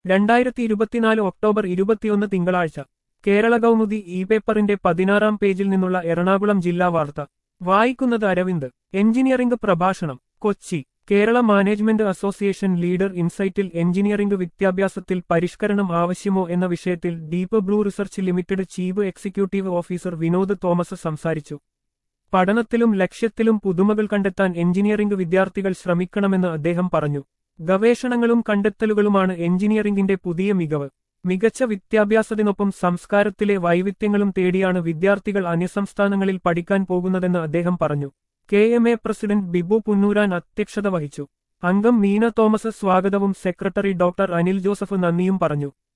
രണ്ടായിരത്തി ഇരുപത്തിനാല് ഒക്ടോബർ ഇരുപത്തിയൊന്ന് തിങ്കളാഴ്ച കേരള കൗമുദി ഇ പേപ്പറിന്റെ പതിനാറാം പേജിൽ നിന്നുള്ള എറണാകുളം ജില്ലാ വാർത്ത വായിക്കുന്നത് അരവിന്ദ് എഞ്ചിനീയറിംഗ് പ്രഭാഷണം Kochi Kerala management association leader ഇൻസൈറ്റിൽ എഞ്ചിനീയറിംഗ് വിദ്യാഭ്യാസത്തിൽ പരിഷ്കരണം ആവശ്യമോ എന്ന വിഷയത്തിൽ deep blue research limited chief executive officer Vinod Thomas സംസാരിച്ചു പഠനത്തിലും ലക്ഷ്യത്തിലും പുതുമകൾ കണ്ടെത്താൻ എഞ്ചിനീയറിംഗ് വിദ്യാർത്ഥികൾ ശ്രമിക്കണമെന്ന് അദ്ദേഹം പറഞ്ഞു ഗവേഷണങ്ങളും കണ്ടെത്തലുകളുമാണ് എഞ്ചിനീയറിംഗിന്റെ പുതിയ മികവ് മികച്ച വിദ്യാഭ്യാസത്തിനൊപ്പം സംസ്കാരത്തിലെ വൈവിധ്യങ്ങളും തേടിയാണ് വിദ്യാർത്ഥികൾ അന്യസംസ്ഥാനങ്ങളിൽ പഠിക്കാൻ പോകുന്നതെന്ന് അദ്ദേഹം പറഞ്ഞു K M A president Bibu Punnooran അധ്യക്ഷത വഹിച്ചു അംഗം മീന തോമസ് സ്വാഗതവും സെക്രട്ടറി ഡോക്ടർ അനിൽ ജോസഫ് നന്ദിയും പറഞ്ഞു